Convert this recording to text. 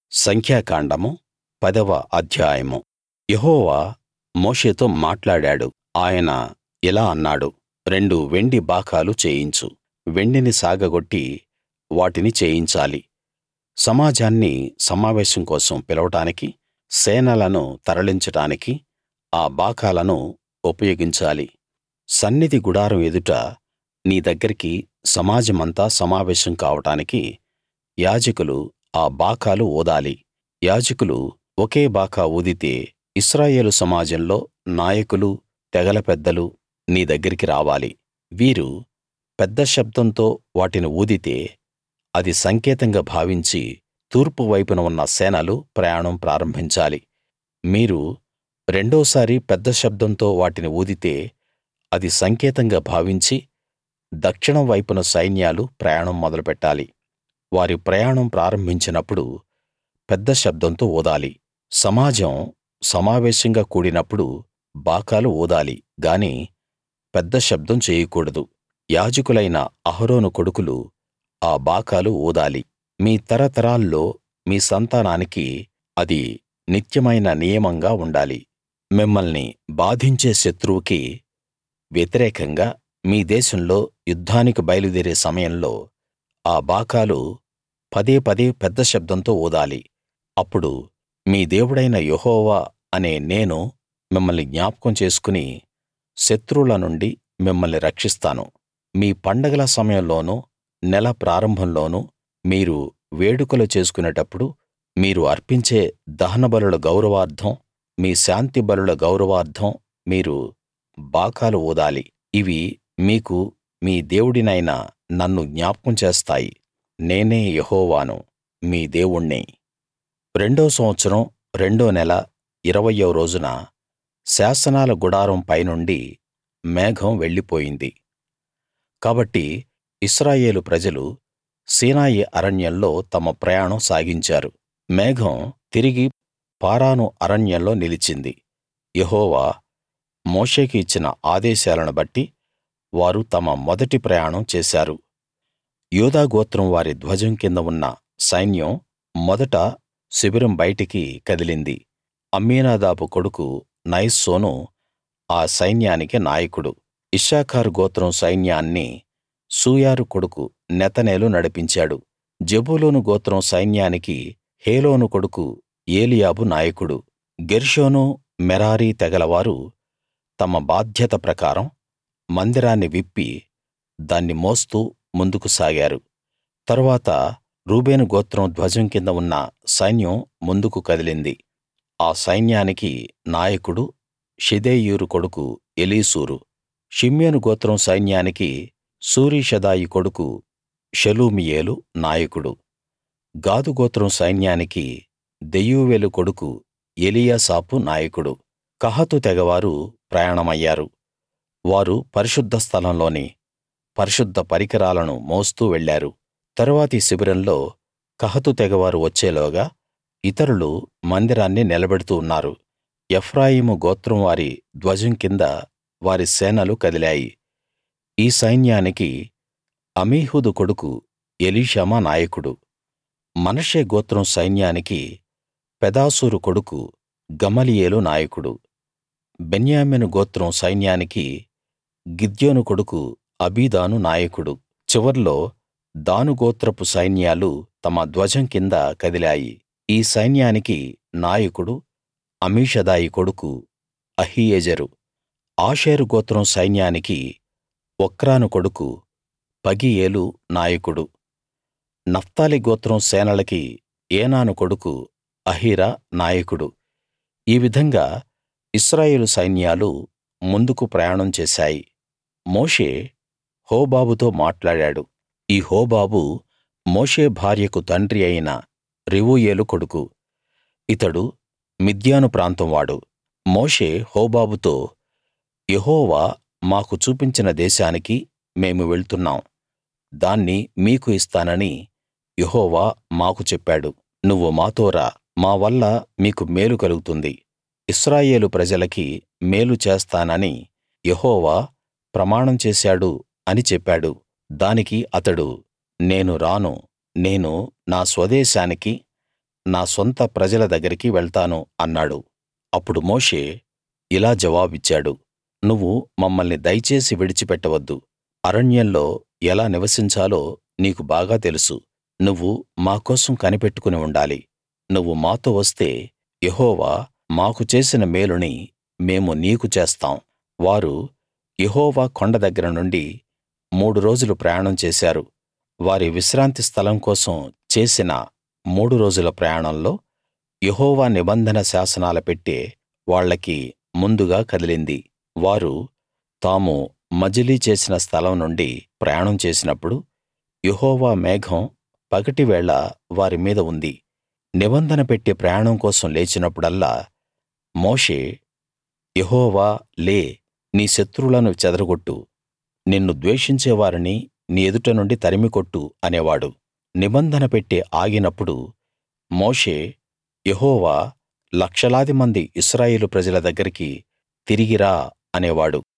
సంఖ్యాకాండము పదవ అధ్యాయము యెహోవా మోషేతో మాట్లాడాడు ఆయన ఇలా అన్నాడు రెండు వెండి బాకాలు చేయించు వెండిని సాగగొట్టి వాటిని చేయించాలి సమాజాన్ని సమావేశం కోసం పిలవడానికి సేనలను తరలించడానికి ఆ బాకాలను ఉపయోగించాలి సన్నిధి గుడారం ఎదుట నీ దగ్గరికి సమాజమంతా సమావేశం కావడానికి యాజకులు ఆ బాకాలు ఊదాలి యాజకులు ఒకే బాకా ఊదితే ఇశ్రాయేలు సమాజంలో నాయకులు తెగల పెద్దలు నీ దగ్గరికి రావాలి వీరు పెద్ద శబ్దంతో వాటిని ఊదితే అది సంకేతంగా భావించి తూర్పు వైపున ఉన్న సేనలు ప్రయాణం ప్రారంభించాలి మీరు రెండోసారి పెద్ద శబ్దంతో వాటిని ఊదితే అది సంకేతంగా భావించి దక్షిణం వైపున సైన్యాలు ప్రయాణం మొదలుపెట్టాలి వారి ప్రయాణం ప్రారంభించినప్పుడు పెద్ద శబ్దంతో ఊదాలి సమాజం సమావేశంగా కూడినప్పుడు బాకాలు ఊదాలి గాని పెద్ద శబ్దం చేయకూడదు యాజకులైన అహరోను కొడుకులు ఆ బాకాలు ఊదాలి మీ తరతరాల్లో మీ సంతానానికి అది నిత్యమైన నియమంగా ఉండాలి మిమ్మల్ని బాధించే శత్రువుకి వ్యతిరేకంగా మీ దేశంలో యుద్ధానికి బయలుదేరే సమయంలో ఆ బాకాలు పదే పదే పెద్ద శబ్దంతో ఊదాలి అప్పుడు మీ దేవుడైన యెహోవా అనే నేను మిమ్మల్ని జ్ఞాపకం చేసుకుని శత్రువుల నుండి మిమ్మల్ని రక్షిస్తాను మీ పండగల సమయంలోనూ నెల ప్రారంభంలోనూ మీరు వేడుకలు చేసుకునేటప్పుడు మీరు అర్పించే దహనబలుల గౌరవార్థం మీ శాంతి బలుల గౌరవార్థం మీరు బాకాలు ఊదాలి ఇవి మీకు మీ దేవుడినైన నన్ను జ్ఞాపకం చేస్తాయి నేనే యెహోవాను మీ దేవుణ్ణి రెండో సంవత్సరం రెండో నెల ఇరవయ్యో రోజున శాసనాల గుడారం పైనుండి మేఘం వెళ్ళిపోయింది కాబట్టి ఇశ్రాయేలు ప్రజలు సీనాయి అరణ్యంలో తమ ప్రయాణం సాగించారు మేఘం తిరిగి పారాను అరణ్యంలో నిలిచింది యెహోవా మోషేకి ఇచ్చిన ఆదేశాలను బట్టి వారు తమ మొదటి ప్రయాణం చేశారు యూదా గోత్రం వారి ధ్వజం కింద ఉన్న సైన్యం మొదట శిబిరం బయటికి కదిలింది అమ్మీనాదాబు కొడుకు నయస్సోను ఆ సైన్యానికి నాయకుడు ఇశ్శాఖారు గోత్రం సైన్యాన్ని సూయారు కొడుకు నెతనేలు నడిపించాడు జెబూలూను గోత్రం సైన్యానికి హేలోను కొడుకు ఏలీయాబు నాయకుడు గెర్షోను మెరారి తెగలవారు తమ బాధ్యత ప్రకారం మందిరాన్ని విప్పి దాన్ని మోస్తూ ముందుకు సాగారు తరువాత రూబేను గోత్రం ధ్వజం కింద ఉన్న సైన్యం ముందుకు కదిలింది ఆ సైన్యానికి నాయకుడు షెదేయూరు కొడుకు ఎలీసూరు షిమ్యోను గోత్రం సైన్యానికి సూరీషదాయి కొడుకు షెలుమీయేలు నాయకుడు గాదు గోత్రం సైన్యానికి దెయూవేలు కొడుకు ఎలీయాసాపు నాయకుడు కహాతు తెగవారు ప్రయాణమయ్యారు వారు పరిశుద్ధ స్థలంలోని పరిశుద్ధ పరికరాలను మోస్తూ వెళ్ళారు తరువాతి శిబిరంలో కహతు తెగవారు వచ్చేలోగా ఇతరులు మందిరాన్ని నిలబెడుతూ ఉన్నారు ఎఫ్రాయిము గోత్రం వారి ధ్వజం కింద వారి సేనలు కదిలాయి ఈ సైన్యానికి అమీహూదు కొడుకు ఎలీషామా నాయకుడు మనష్షే గోత్రం సైన్యానికి పెదాసూరు కొడుకు గమలీయేలు నాయకుడు బెన్యామీను గోత్రం సైన్యానికి గిద్యోను కొడుకు అబీదాను నాయకుడు చివర్లో దాను గోత్రపు సైన్యాలు తమ ధ్వజం కింద కదిలాయి ఈ సైన్యానికి నాయకుడు అమీషదాయి కొడుకు అహీయెజెరు ఆషేరు గోత్రం సైన్యానికి ఒక్రాను కొడుకు పగీయేలు నాయకుడు నఫ్తాలి గోత్రం సేనలకి ఏనాను కొడుకు అహీరా నాయకుడు ఈ విధంగా ఇశ్రాయేలు సైన్యాలు ముందుకు ప్రయాణం చేశాయి మోషే హోబాబుతో మాట్లాడాడు ఈ హోబాబు మోషే భార్యకు తండ్రి అయిన రెవూయేలు కొడుకు ఇతడు మిద్యాను ప్రాంతం వాడు మోషే హోబాబుతో యెహోవా మాకు చూపించిన దేశానికి మేము వెళ్తున్నాం దాన్ని మీకు ఇస్తానని యెహోవా మాకు చెప్పాడు నువ్వు మాతో రా మా వల్ల మీకు మేలు కలుగుతుంది ఇశ్రాయేలు ప్రజలకి మేలు చేస్తానని యెహోవా ప్రమాణం చేశాడు అని చెప్పాడు దానికి అతడు నేను రాను నేను నా స్వదేశానికి నా సొంత ప్రజల దగ్గరికి వెళ్తాను అన్నాడు అప్పుడు మోషే ఇలా జవాబిచ్చాడు నువ్వు మమ్మల్ని దయచేసి విడిచిపెట్టవద్దు అరణ్యంలో ఎలా నివసించాలో నీకు బాగా తెలుసు నువ్వు మా కోసం కనిపెట్టుకుని ఉండాలి నువ్వు మాతో వస్తే యెహోవా మాకు చేసిన మేలుని మేము నీకు చేస్తాం వారు యెహోవా కొండ దగ్గర నుండి మూడు రోజులు ప్రయాణం చేశారు వారి విశ్రాంతి స్థలం కోసం చేసిన మూడు రోజుల ప్రయాణంలో యెహోవా నిబంధన శాసనాల పెట్టె వాళ్ళకి ముందుగా కదిలింది వారు తాము మజిలీ చేసిన స్థలం నుండి ప్రయాణం చేసినప్పుడు యెహోవా మేఘం పగటివేళ వారి మీద ఉంది నిబంధన పెట్టె ప్రయాణం కోసం లేచినప్పుడల్లా మోషే యెహోవా లే నీ శత్రువులను చెదరగొట్టు నిన్ను ద్వేషించే వారిని నీ ఎదుట నుండి తరిమికొట్టు అనేవాడు నిబంధన పెట్టె ఆగినప్పుడు మోషే యెహోవా లక్షలాది మంది ఇశ్రాయేలు ప్రజల దగ్గరికి తిరిగి రా అనేవాడు